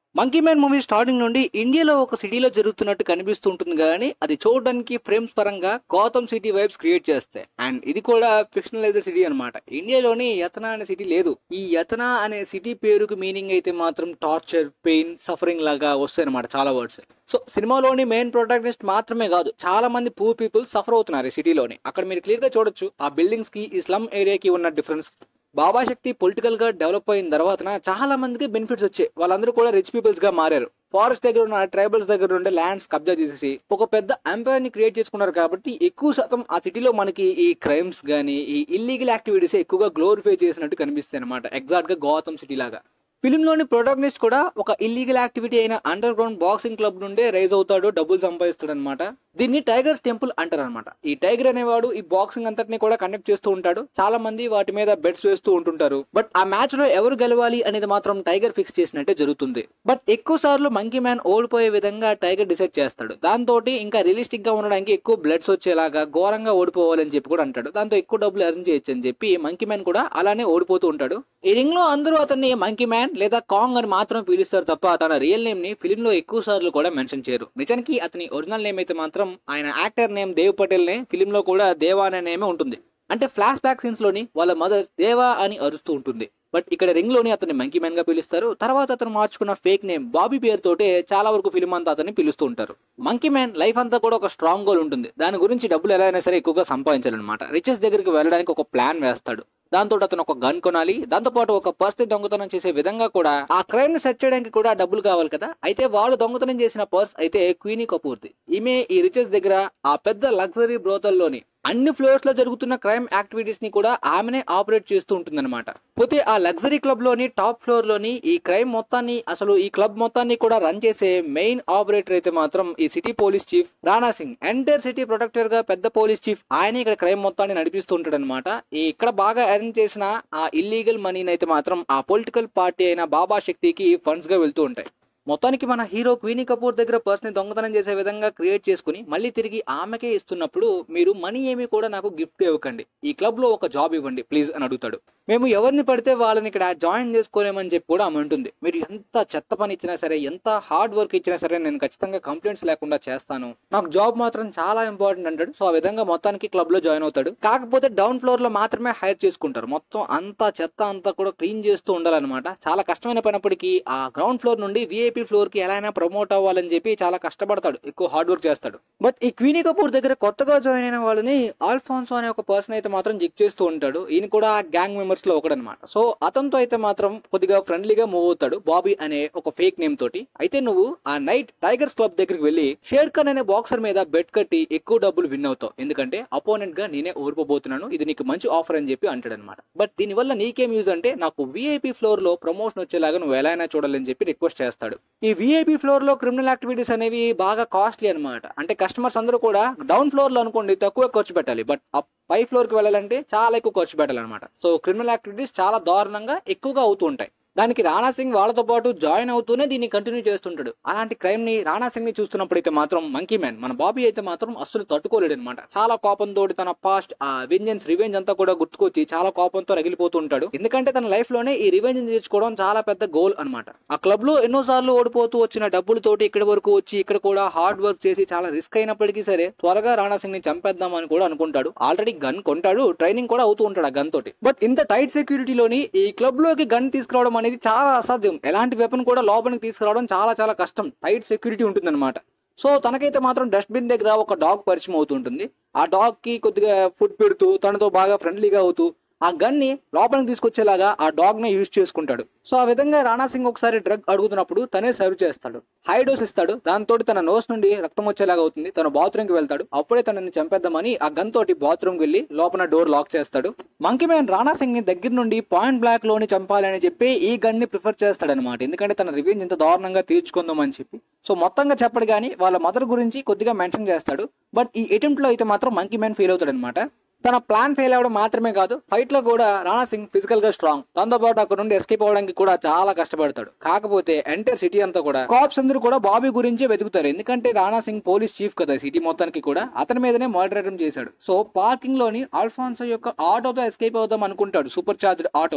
monkey man movie starting నుండి ఇండియాలో ఒక సిటీలో జరుగుతున్నట్టు కనిపిస్తూ ఉంటుంది కానీ అది చూడడానికి ఫ్రేమ్స్ పరంగా గౌతమ్ సిటీ వైబ్స్ క్రియేట్ చేస్తాయి అండ్ ఇది కూడా ఫిక్షనలైజ్డ్ సిటీ అన్నమాట ఇండియాలోని యతన అనే సిటీ లేదు ఈ యతన అనే సిటీ పేరుకు మీనింగ్ అయితే మాత్రం టార్చర్ పెయిన్ సఫరింగ్ లాగా వస్తాయి అనమాట చాలా వర్డ్స్ సో సినిమాలోని మెయిన్ ప్రొటాగనిస్ట్ మాత్రమే కాదు చాలా మంది పూర్ పీపుల్ సఫర్ అవుతున్నారు ఈ సిటీలోని అక్కడ మీరు క్లియర్ గా చూడొచ్చు ఆ బిల్డింగ్స్ కి ఈ స్లమ్ ఏరియాకి ఉన్న డిఫరెన్స్ బాబా శక్తి పొలిటికల్ గా డెవలప్ అయిన తర్వాత చాలా మందికి బెనిఫిట్స్ వచ్చాయి వాళ్ళందరూ కూడా రిచ్ పీపుల్స్ గా మారారు ఫారెస్ట్ దగ్గర ఉన్న ట్రైబల్స్ దగ్గర ఉండే ల్యాండ్స్ కబ్జా చేసేసి ఒక పెద్ద ఎంపైర్ ని క్రియేట్ చేసుకున్నారు కాబట్టి ఎక్కువ శాతం ఆ సిటీలో మనకి ఈ క్రైమ్స్ గానీ ఈ ఇల్లీగల్ యాక్టివిటీస్ ఎక్కువగా గ్లోరిఫై చేసినట్టు కనిపిస్తాయి అనమాట ఎగ్జాక్ట్ గా గౌతమ్ సిటీ లాగా ఫిలిం లోని ప్రొటాగనిస్ట్ కూడా ఒక ఇల్లీగల్ యాక్టివిటీ అయిన అండర్ గ్రౌండ్ బాక్సింగ్ క్లబ్ నుండే రైజ్ అవుతాడు డబ్బులు సంపాదిస్తాడు అనమాట దీన్ని టైగర్స్ టెంపుల్ అంటారు అనమాట ఈ టైగర్ అనేవాడు ఈ బాక్సింగ్ అంతటిని కూడా కండక్ట్ చేస్తూ ఉంటాడు చాలా మంది వాటి మీద బెట్స్ వేస్తూ ఉంటుంటారు బట్ ఆ మ్యాచ్ లో ఎవరు గెలవాలి అనేది మాత్రం టైగర్ ఫిక్స్ చేసినట్టే జరుగుతుంది బట్ ఎక్కువ సార్లు మంకీ మ్యాన్ ఓడిపోయే విధంగా టైగర్ డిసైడ్ చేస్తాడు దాంతో ఇంకా రియలిస్టిక్ గా ఉండడానికి ఎక్కువ బ్లడ్స్ వచ్చేలాగా ఘోరంగా ఓడిపోవాలని చెప్పి కూడా అంటాడు దాంతో ఎక్కువ డబ్బులు ఎర్న్ చేయొచ్చు అని చెప్పి మంకీ మ్యాన్ కూడా అలానే ఓడిపోతూ ఉంటాడు ఈ రింగ్ లో అందరూ అతన్ని మంకీ మ్యాన్ లేదా కాంగ్ అని మాత్రం పిలుస్తారు తప్ప తన రియల్ నేమ్ ని ఫిలిం లో ఎక్కువ సార్లు కూడా మెన్షన్ చేయరు నిజానికి అతని ఒరిజినల్ నేమ్ అయితే మాత్రం ఆయన యాక్టర్ నేమ్ దేవ్ పటేల్ నే ఫిలిం లో కూడా దేవా అనే నేమే ఉంటుంది అంటే ఫ్లాష్ బ్యాక్ సీన్స్ లోని వాళ్ళ మదర్ దేవా అని అరుస్తూ ఉంటుంది బట్ ఇక్కడ రింగ్ లోని అతన్ని మంకీ మ్యాన్ గా పిలుస్తారు తర్వాత అతను మార్చుకున్న ఫేక్ నేమ్ బాబీ పేరుతోటే చాలా వరకు ఫిలిం అంతా అతన్ని పిలుస్తూ ఉంటారు మంకీ మ్యాన్ లైఫ్ అంతా కూడా ఒక స్ట్రాంగ్ గోల్ ఉంటుంది దాని గురించి డబ్బులు ఎలా అయినా సరే ఎక్కువగా సంపాదించాలన్నమాట రిచెస్ దగ్గరికి వెళ్ళడానికి ఒక ప్లాన్ వేస్తాడు దాంతో అతను ఒక గన్ కొనాలి దాంతో పాటు ఒక పర్స్ దొంగతనం చేసే విధంగా కూడా ఆ క్రైమ్ ని సెర్చ్ చేయడానికి కూడా డబ్బులు కావాలి కదా అయితే వాళ్ళు దొంగతనం చేసిన పర్స్ అయితే క్వీనీ కపూర్ది ఈమె ఈ రిచెస్ దగ్గర ఆ పెద్ద లగ్జరీ బ్రోతల్లోని అన్ని ఫ్లోర్స్ లో జరుగుతున్న క్రైమ్ యాక్టివిటీస్ ని కూడా ఆమెనే ఆపరేట్ చేస్తూ ఉంటుందన్నమాట పోతే ఆ లగ్జరీ క్లబ్ లోని టాప్ ఫ్లోర్ లోని ఈ క్రైమ్ మొత్తాన్ని అసలు ఈ క్లబ్ మొత్తాన్ని కూడా రన్ చేసే మెయిన్ ఆపరేటర్ అయితే మాత్రం ఈ city police chief Rana Singh entire city protector గా పెద్ద పోలీస్ చీఫ్ ఆయన ఇక్కడ క్రైమ్ మొత్తాన్ని నడిపిస్తూ ఉంటాడు అనమాట ఇక్కడ బాగా ఎర్న్ చేసిన ఆ ఇల్లీగల్ మనీని అయితే మాత్రం ఆ పొలిటికల్ పార్టీ అయిన బాబా శక్తికి ఫండ్స్ గా వెళ్తూ ఉంటాయి మొత్తానికి మన హీరో క్వీనీ కపూర్ దగ్గర పర్స్ ని దొంగతనం చేసే విధంగా క్రియేట్ చేసుకుని మళ్ళీ తిరిగి ఆమెకే ఇస్తున్నప్పుడు మీరు మనీ ఏమి కూడా నాకు గిఫ్ట్ ఇవ్వకండి ఈ క్లబ్ లో ఒక జాబ్ ఇవ్వండి ప్లీజ్ అని అడుగుతాడు మేము ఎవరిని పడితే వాళ్ళని ఇక్కడ జాయిన్ చేసుకోలేమని చెప్పి కూడా ఆమె ఉంటుంది మీరు ఎంత చెత్త పని ఇచ్చినా సరే ఎంత హార్డ్ వర్క్ ఇచ్చినా సరే నేను ఖచ్చితంగా కంప్లైంట్స్ లేకుండా చేస్తాను నాకు జాబ్ మాత్రం చాలా ఇంపార్టెంట్ అంటాడు సో ఆ విధంగా మొత్తానికి క్లబ్ లో జాయిన్ అవుతాడు కాకపోతే డౌన్ ఫ్లోర్ లో మాత్రమే హైర్ చేసుకుంటారు మొత్తం అంతా చెత్త అంతా కూడా క్లీన్ చేస్తూ ఉండాలన్నమాట చాలా కష్టమైన పైనప్పటికీ ఆ గ్రౌండ్ ఫ్లోర్ నుండి విఐపి ఫ్లోర్ కి ఎలా అయినా ప్రమోట్ అవ్వాలని చెప్పి చాలా కష్టపడతాడు ఎక్కువ హార్డ్ వర్క్ చేస్తాడు బట్ ఈ క్వీనీ కపూర్ దగ్గర కొత్తగా జాయిన్ అయిన వాళ్ళని ఆల్ఫాన్సో అనే ఒక పర్సన్ అయితే మాత్రం జిక్ చేస్తూ ఉంటాడు ఈయన కూడా గ్యాంగ్ మెంబర్స్ లో ఒకడనమాట సో అతనితో అయితే మాత్రం కొద్దిగా ఫ్రెండ్లీగా మూవ్ అవుతాడు బాబీ అనే ఒక ఫేక్ నేమ్ తోటి అయితే నువ్వు ఆ నైట్ టైగర్స్ క్లబ్ దగ్గరికి వెళ్ళి షేర్ ఖాన్ అనే బాక్సర్ మీద బెట్ కట్టి ఎక్కువ డబ్బులు విన్ అవుతావు ఎందుకంటే అపోనెంట్ గా నేనే ఓడిపోబోతున్నాను ఇది నీకు మంచి ఆఫర్ అని చెప్పి అంటాడు అనమాట బట్ దీనివల్ల నీకేం యూజ్ అంటే నాకు విఐపి ఫ్లోర్ లో ప్రమోషన్ వచ్చేలాగా నువ్వు ఎలా అయినా చూడాలని చెప్పి రిక్వెస్ట్ చేస్తాడు ఈ విఐపి ఫ్లోర్ లో క్రిమినల్ యాక్టివిటీస్ అనేవి బాగా కాస్ట్లీ అనమాట అంటే కస్టమర్స్ అందరూ కూడా డౌన్ ఫ్లోర్ లో అనుకోండి తక్కువ ఖర్చు పెట్టాలి బట్ పై ఫ్లోర్ కి వెళ్ళాలంటే చాలా ఎక్కువ ఖర్చు పెట్టాలన్నమాట సో క్రిమినల్ యాక్టివిటీస్ చాలా దారుణంగా ఎక్కువగా అవుతూ ఉంటాయి దానికి రాణా సింగ్ వాళ్ళతో పాటు జాయిన్ అవుతూనే దీన్ని కంటిన్యూ చేస్తుంటాడు అలాంటి క్రైమ్ ని రాణా సింగ్ ని చూస్తున్నప్పుడు అయితే మాత్రం మంకీ మ్యాన్ మన బాబీ అయితే మాత్రం అస్సలు తట్టుకోలేడు అనమాట చాలా కోపంతో తన పాస్ట్ ఆ వెంజెన్స్ రివెంజ్ అంతా కూడా గుర్తుకొచ్చి చాలా కోపంతో రగిలిపోతూ ఉంటాడు ఎందుకంటే తన లైఫ్ లోనే ఈ రివెంజ్ తెచ్చుకోవడం చాలా పెద్ద గోల్ అనమాట ఆ క్లబ్ లో ఎన్నో సార్లు ఓడిపోతూ వచ్చిన డబ్బులతోటి ఇక్కడ వరకు వచ్చి ఇక్కడ కూడా హార్డ్ వర్క్ చేసి చాలా రిస్క్ అయినప్పటికీ సరే త్వరగా రాణా సింగ్ ని చంపేద్దాం అని కూడా అనుకుంటాడు ఆల్రెడీ గన్ కొంటాడు ట్రైనింగ్ కూడా అవుతూ ఉంటాడు ఆ గన్ తోటి బట్ ఇంత టైట్ సెక్యూరిటీలోని ఈ క్లబ్ లోకి గన్ తీసుకురావడం అనేది చాలా అసాధ్యం ఎలాంటి వెపన్ కూడా లోపలికి తీసుకురావడం చాలా చాలా కష్టం టైట్ సెక్యూరిటీ ఉంటుందన్నమాట సో తనకైతే మాత్రం డస్ట్బిన్ దగ్గర ఒక డాగ్ పరిచయం అవుతుంటుంది ఆ డాగ్ కి కొద్దిగా ఫుడ్ పెడుతూ తనతో బాగా ఫ్రెండ్లీగా అవుతూ ఆ గన్ ని లోపలికి తీసుకొచ్చేలాగా ఆ డాగ్ ని యూజ్ చేసుకుంటాడు సో ఆ విధంగా రాణా సింగ్ ఒకసారి డ్రగ్ అడుగుతున్నప్పుడు తనే సర్వ్ చేస్తాడు హై డోస్ ఇస్తాడు దాంతో తన నోస్ నుండి రక్తం వచ్చేలాగా అవుతుంది తన బాత్రూమ్ కి వెళ్తాడు అప్పుడే తనని చంపేద్దామని ఆ గన్ తోటి బాత్రూమ్ కి వెళ్లి లోపల డోర్ లాక్ చేస్తాడు మంకీ మ్యాన్ రాణా సింగ్ ని దగ్గర నుండి పాయింట్ బ్లాక్ లోని చంపాలని చెప్పి ఈ గన్ ని ప్రిఫర్ చేస్తాడనమాట ఎందుకంటే తన రివెంజ్ ఇంత దారుణంగా తీర్చుకుందామని చెప్పి సో మొత్తంగా చెప్పడు కానీ వాళ్ళ మదర్ గురించి కొద్దిగా మెన్షన్ చేస్తాడు బట్ ఈ అటెంప్ట్ లో అయితే మాత్రం మంకీ మ్యాన్ ఫెయిల్ అవుతాడు అనమాట తన ప్లాన్ ఫెయిల్ అవ్వడం మాత్రమే కాదు ఫైట్ లో కూడా రాణా సింగ్ ఫిజికల్ గా స్ట్రాంగ్ దాంతో పాటు అక్కడ నుండి ఎస్కేప్ అవడానికి కూడా చాలా కష్టపడతాడు కాకపోతే ఎంటైర్ సిటీ అంతా కూడా కాప్స్ అందరూ కూడా బాబీ గురించే వెతుకుతారు ఎందుకంటే రాణా సింగ్ పోలీస్ చీఫ్ కదా సిటీ మొత్తానికి కూడా అతని మీదనే మర్డర్ చేశాడు సో పార్కింగ్ లోని ఆల్ఫాన్సో యొక్క ఆటోతో ఎస్కేప్ అవుదాం అనుకుంటాడు సూపర్ చార్జ్డ్ ఆటో అది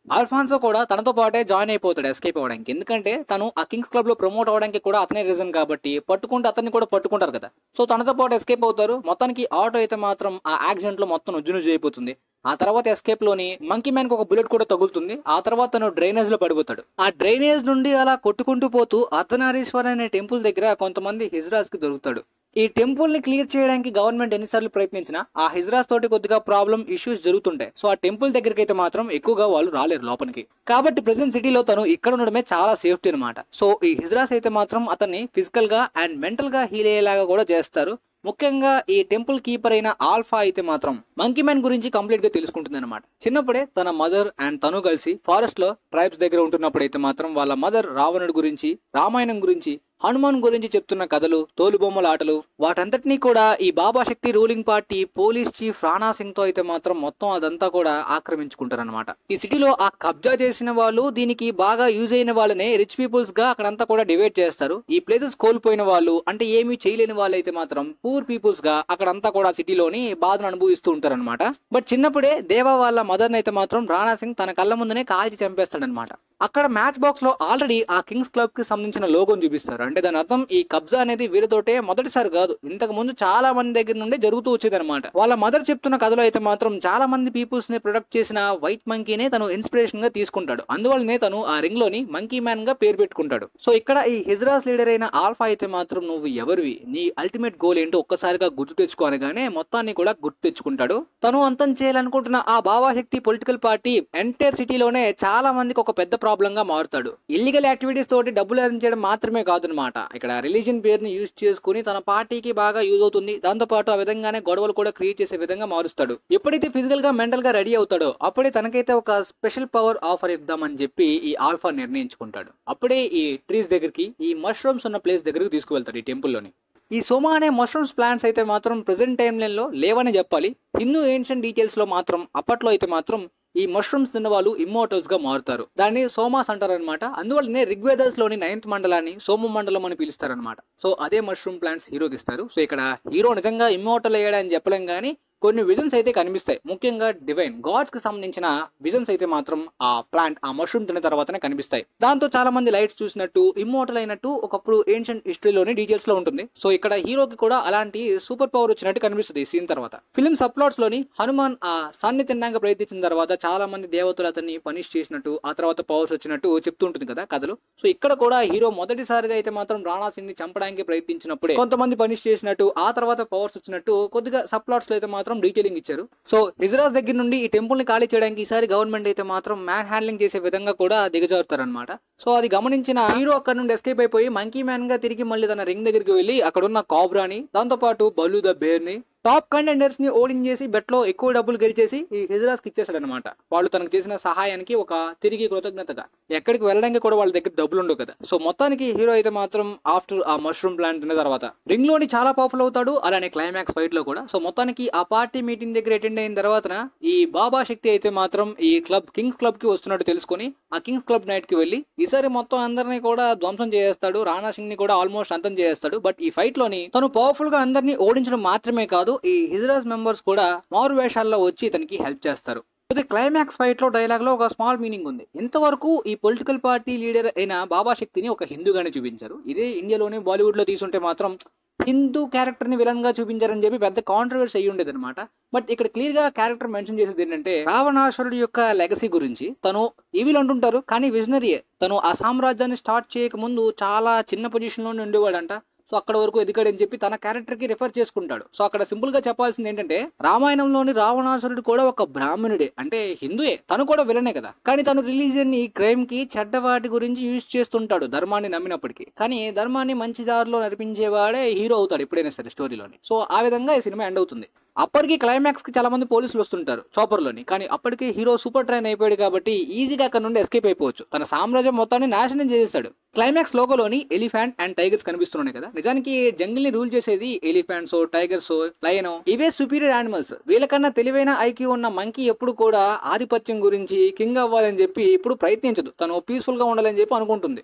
ఆల్ఫాన్సో కూడా తనతో పాటే జాయిన్ అయిపోతాడు ఎస్కేప్ అవ్వడానికి ఎందుకంటే తను ఆ కింగ్స్ క్లబ్ లో ప్రమోట్ అవడానికి కూడా అతనే రీజన్ కాబట్టి పట్టుకుంటే అతన్ని కూడా పట్టుకుంటారు కదా సో తనతో పాటు ఎస్కేప్ అవుతారు మొత్తానికి ఆటో అయితే మాత్రం ఆ యాక్సిడెంట్ లో మొత్తం నుజ్జు నుజ్జు అయిపోతుంది ఆ తర్వాత ఎస్కేప్ లోని మంకీ మ్యాన్ కి ఒక బుల్లెట్ కూడా తగులుతుంది ఆ తర్వాత తను డ్రైనేజ్ లో పడిపోతాడు ఆ డ్రైనేజ్ నుండి అలా కొట్టుకుంటూ పోతూ అర్ధనారీశ్వర్ అనే టెంపుల్ దగ్గర కొంతమంది హిజ్రాస్ కి దొరుకుతాడు ఈ టెంపుల్ ని క్లియర్ చేయడానికి గవర్నమెంట్ ఎన్నిసార్లు ప్రయత్నించినా ఆ హిజ్రాస్ తోటి కొద్దిగా ప్రాబ్లం ఇష్యూస్ జరుగుతుంటాయి సో ఆ టెంపుల్ దగ్గరికి అయితే మాత్రం ఎక్కువగా వాళ్ళు రాలేరు లోపలికి కాబట్టి ప్రెసెంట్ సిటీలో తను ఇక్కడ ఉండడమే చాలా సేఫ్టీ అనమాట సో ఈ హిజ్రాస్ అయితే మాత్రం అతన్ని ఫిజికల్ గా అండ్ మెంటల్ గా హీల్ అయ్యేలాగా కూడా చేస్తారు ముఖ్యంగా ఈ టెంపుల్ కీపర్ అయిన ఆల్ఫా అయితే మాత్రం మంకీ మ్యాన్ గురించి కంప్లీట్ గా తెలుసుకుంటుంది అనమాట చిన్నప్పుడే తన మదర్ అండ్ తను కలిసి ఫారెస్ట్ లో ట్రైబ్స్ దగ్గర ఉంటున్నప్పుడు అయితే మాత్రం వాళ్ళ మదర్ రావణుడి గురించి రామాయణం గురించి హనుమాన్ గురించి చెప్తున్న కథలు తోలుబొమ్మల ఆటలు వాటంతటినీ కూడా ఈ Baba Shakti ruling party police chief Rana Singh తో అయితే మాత్రం మొత్తం అదంతా కూడా ఆక్రమించుకుంటారనమాట ఈ సిటీలో ఆ కబ్జా చేసిన వాళ్ళు దీనికి బాగా యూజ్ అయిన వాళ్ళనే రిచ్ పీపుల్స్ గా అక్కడంతా కూడా డివైడ్ చేస్తారు ఈ ప్లేసెస్ కోల్పోయిన వాళ్ళు అంటే ఏమీ చేయలేని వాళ్ళు అయితే మాత్రం పూర్ పీపుల్స్ గా అక్కడంతా కూడా సిటీలోని బాధను అనుభవిస్తూ ఉంటారన్నమాట బట్ చిన్నప్పుడే దేవా వాళ్ళ మదర్ అయితే మాత్రం రాణా సింగ్ తన కళ్ళ ముందునే కాల్చి చంపేస్తాడనమాట అక్కడ మ్యాచ్ బాక్స్ లో ఆల్రెడీ ఆ కింగ్స్ క్లబ్ కి సంబంధించిన లోగోని చూపిస్తారు అంటే దాని అర్థం ఈ కబ్జా అనేది వీరితోటే మొదటిసారి కాదు ఇంతకు ముందు చాలా మంది దగ్గర నుండి జరుగుతూ వచ్చేది అనమాట వాళ్ళ మదర్ చెప్తున్న కథలో అయితే మాత్రం చాలా మంది పీపుల్స్ ని ప్రొడక్ట్ చేసిన వైట్ మంకీనే తను ఇన్స్పిరేషన్ గా తీసుకుంటాడు అందువల్లనే తను ఆ రింగ్ లోని మంకీ మ్యాన్ గా పేరు పెట్టుకుంటాడు సో ఇక్కడ ఈ హిజ్రాస్ లీడర్ అయిన ఆల్ఫా అయితే మాత్రం నువ్వు ఎవరివి నీ అల్టిమేట్ గోల్ ఏంటో ఒక్కసారిగా గుర్తు తెచ్చుకోనగానే మొత్తాన్ని కూడా గుర్తు తెచ్చుకుంటాడు తను అంతం చేయాలనుకుంటున్న ఆ భావాశక్తి పొలిటికల్ పార్టీ ఎంటైర్ సిటీలోనే చాలా మందికి ఒక పెద్ద ప్రాబ్లం గా మారుతాడు ఇల్లీగల్ యాక్టివిటీస్ తోటి డబ్బులు ఎర్న్ చేయడం మాత్రమే కాదనమాట ఇక్కడ రిలీజియన్ పేరుని యూజ్ చేసుకుని తన పార్టీకి బాగా యూజ్ అవుతుంది దాంతో పాటు ఆ విధంగానే గొడవలు కూడా క్రియేట్ చేసే విధంగా మారుస్తాడు ఎప్పుడైతే ఫిజికల్ గా మెంటల్ గా రెడీ అవుతాడో అప్పుడే తనకైతే ఒక స్పెషల్ పవర్ ఆఫర్ ఇద్దామని చెప్పి ఈ ఆల్ఫా నిర్ణయించుకుంటాడు అప్పుడే ఈ ట్రీస్ దగ్గరికి ఈ మష్రూమ్స్ ఉన్న ప్లేస్ దగ్గరికి తీసుకువెళ్తాడు ఈ టెంపుల్ లోని ఈ సోమా అనే మష్రూమ్స్ ప్లాంట్స్ అయితే మాత్రం ప్రెసెంట్ టైమ్ లో లేవని చెప్పాలి హిందూ ఏన్షియన్ డీటెయిల్స్ లో మాత్రం అప్పట్లో అయితే మాత్రం ఈ మష్రూమ్స్ తిన్న వాళ్ళు ఇమ్మోటల్స్ గా మారుతారు దాన్ని సోమాస్ అంటారు అనమాట అందువల్లనే రిగ్వేదర్స్ లోని నైన్త్ మండలాన్ని సోమ మండలం అని పిలుస్తారనమాట సో అదే మష్రూమ్ ప్లాంట్స్ హీరోకి ఇస్తారు సో ఇక్కడ హీరో నిజంగా ఇమ్మోటల్ అయ్యాడని చెప్పలేం కానీ కొన్ని విజన్స్ అయితే కనిపిస్తాయి ముఖ్యంగా డివైన్ గాడ్స్ కి సంబంధించిన విజన్స్ అయితే మాత్రం ఆ ప్లాంట్ ఆ మష్రూమ్ తిన్న తర్వాతనే కనిపిస్తాయి దాంతో చాలా మంది లైట్స్ చూసినట్టు ఇమ్మోటల్ అయినట్టు ఒకప్పుడు ఏన్షియంట్ హిస్టరీలోని డీటెయిల్స్ లో ఉంటుంది సో ఇక్కడ హీరోకి కూడా అలాంటి సూపర్ పవర్ వచ్చినట్టు కనిపిస్తుంది ఈ సీన్ తర్వాత ఫిలిం సప్లాట్స్ లోని హనుమాన్ ఆ సన్ని తినడానికి ప్రయత్నించిన తర్వాత చాలా మంది దేవతలు అతన్ని పనిష్ చేసినట్టు ఆ తర్వాత పవర్స్ వచ్చినట్టు చెప్తూ ఉంటుంది కదా కథలు సో ఇక్కడ కూడా హీరో మొదటిసారిగా అయితే మాత్రం రాణా సింగ్ ని చంపడానికి ప్రయత్నించినప్పుడే కొంతమంది పనిష్ చేసినట్టు ఆ తర్వాత పవర్స్ వచ్చినట్టు కొద్దిగా సప్లాట్స్ లో అయితే మాత్రం డీటెయిలింగ్ ఇచ్చారు సో ఇజ్రాజ్ దగ్గర నుండి ఈ టెంపుల్ ని ఖాళీ చేయడానికి ఈసారి గవర్నమెంట్ అయితే మాత్రం మ్యాన్ హ్యాండ్లింగ్ చేసే విధంగా కూడా దిగజారుతారనమాట సో అది గమనించిన హీరో అక్కడ నుండి ఎస్కేప్ అయిపోయి మంకీ మ్యాన్ గా తిరిగి మళ్ళీ తన రింగ్ దగ్గరికి వెళ్ళి అక్కడ ఉన్న కాబ్రాని దాంతో పాటు బల్లు ద బేర్ ని టాప్ కంటెండర్స్ ని ఓడించేసి బెట్ లో ఎక్కువ డబ్బులు గెలిచేసి ఈ హిజ్రాస్ కి ఇచ్చేసాడు అనమాట వాళ్ళు తనకు చేసిన సహాయానికి ఒక తిరిగి కృతజ్ఞతగా ఎక్కడికి వెళ్ళడానికి కూడా వాళ్ళ దగ్గర డబ్బులు ఉండవు కదా సో మొత్తానికి హీరో అయితే మాత్రం ఆఫ్టర్ ఆ మష్రూమ్ ప్లాంట్ తిన్న తర్వాత రింగ్ లోని చాలా పవర్ఫుల్ అవుతాడు అలానే క్లైమాక్స్ ఫైట్ లో కూడా సో మొత్తానికి ఆ పార్టీ మీటింగ్ దగ్గర అటెండ్ అయిన తర్వాత ఈ బాబా శక్తి అయితే మాత్రం ఈ క్లబ్ కింగ్స్ క్లబ్ కి వస్తున్నట్టు తెలుసుకొని ఆ కింగ్స్ క్లబ్ నైట్ కి వెళ్ళి ఈసారి మొత్తం అందరినీ కూడా ధ్వంసం చేస్తాడు రాణా సింగ్ ని కూడా ఆల్మోస్ట్ అంతం చేస్తాడు బట్ ఈ ఫైట్ లోని తను పవర్ఫుల్ గా అందరినీ ఓడించడం మాత్రమే కాదు ఈ హిజ్రాజ్ మెంబర్స్ కూడా మారు వేషాల్లో వచ్చి ఇతనికి హెల్ప్ చేస్తారు ఇది క్లైమాక్స్ ఫైట్ లో డైలాగ్ లో ఒక స్మాల్ మీనింగ్ ఉంది ఇంతవరకు ఈ పొలిటికల్ పార్టీ లీడర్ అయిన బాబా శక్తిని ఒక హిందూగానే చూపించారు ఇదే ఇండియాలోనే బాలీవుడ్ లో తీసుంటే మాత్రం హిందూ క్యారెక్టర్ ని విలన్ గా చూపించారని చెప్పి పెద్ద కాంట్రవర్సీ అయ్యి ఉండేది అనమాట బట్ ఇక్కడ క్లియర్ గా క్యారెక్టర్ మెన్షన్ చేసేది ఏంటంటే రావణాసురుడు యొక్క లెగసీ గురించి తను ఈవిల్ అంటుంటారు కానీ విజనరీయే తను ఆ సామ్రాజ్యాన్ని స్టార్ట్ చేయక ముందు చాలా చిన్న పొజిషన్ లోనే ఉండేవాడంట సో అక్కడ వరకు ఎదిగాడని చెప్పి తన క్యారెక్టర్ కి రిఫర్ చేసుకుంటాడు సో అక్కడ సింపుల్ గా చెప్పాల్సింది ఏంటంటే రామాయణంలోని రావణాసురుడు కూడా ఒక బ్రాహ్మణుడే అంటే హిందువే తను కూడా విలనే కదా కానీ తను రిలీజియన్ ని క్రైమ్ కి చెడ్డ వాటి గురించి యూజ్ చేస్తుంటాడు ధర్మాన్ని నమ్మినప్పటికీ కానీ ధర్మాన్ని మంచి దారిలో నడిపించేవాడే హీరో అవుతాడు ఎప్పుడైనా సరే స్టోరీలోని సో ఆ విధంగా ఈ సినిమా ఎండ్ అవుతుంది అప్పటికి క్లైమాక్స్ కి చాలా మంది పోలీసులు వస్తుంటారు చాపర్ లోని కానీ అప్పటికి హీరో సూపర్ ట్రైన్ అయిపోయాడు కాబట్టి ఈజీగా అక్కడ నుండి ఎస్కేప్ అయిపోవచ్చు తన సామ్రాజ్యం మొత్తాన్ని నాశనం చేసేస్తాడు క్లైమాక్స్ లోగోలోని ఎలిఫెంట్ అండ్ టైగర్స్ కనిపిస్తున్నాయి కదా నిజానికి జంగిల్ ని రూల్ చేసేది ఎలిఫెంట్స్ టైగర్స్ లయన్ ఇవే సుపీరియర్ యానిమల్స్ వీళ్ళకన్నా తెలివైన ఐక్యూ ఉన్న మంకీ ఎప్పుడు కూడా ఆధిపత్యం గురించి కింగ్ అవ్వాలని చెప్పి ఇప్పుడు ప్రయత్నించదు తను పీస్ఫుల్ గా ఉండాలని చెప్పి అనుకుంటుంది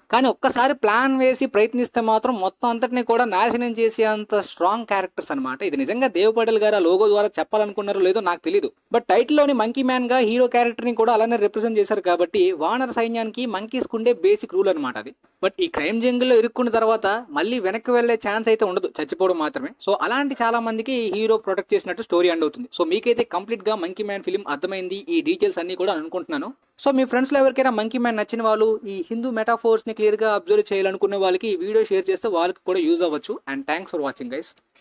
కానీ ఒక్కసారి ప్లాన్ వేసి ప్రయత్నిస్తే మాత్రం మొత్తం అంతటిని కూడా నాశనం చేసే అంత స్ట్రాంగ్ క్యారెక్టర్స్ అనమాట ఇది నిజంగా దేవ్ పటేల్ గారు ఆ లోగో ద్వారా చెప్పాలనుకున్నారో లేదో నాకు తెలియదు బట్ టైటిల్ లోని మంకీ మ్యాన్ గా హీరో క్యారెక్టర్ ని కూడా అలానే రిప్రజెంట్ చేశారు కాబట్టి వానర సైన్యానికి మంకీస్ కుండే బేసిక్ రూల్ అనమాట అది బట్ ఈ క్రైమ్ జంగిల్ లో ఇరుక్కున్న తర్వాత మళ్ళీ వెనక్కి వెళ్లే ఛాన్స్ అయితే ఉండదు చచ్చిపోవడం మాత్రమే సో అలాంటి చాలా మందికి హీరో ప్రొటెక్ట్ చేసినట్టు స్టోరీ ఎండ్ అవుతుంది సో మీకైతే కంప్లీట్ గా మంకీ మ్యాన్ ఫిలిం అర్థమైంది ఈ డీటెయిల్స్ అన్ని కూడా అనుకుంటున్నాను సో మీ ఫ్రెండ్స్ లో ఎవరికైనా మంకీ మ్యాన్ నచ్చిన వాళ్ళు ఈ హిందూ మెటాఫోర్స్ ని క్లియర్ గా అబ్జర్వ్ చేయాలనుకునే వాళ్ళకి ఈ వీడియో షేర్ చేస్తే వాళ్ళకి కూడా యూజ్ అవ్వచ్చు and thanks for watching guys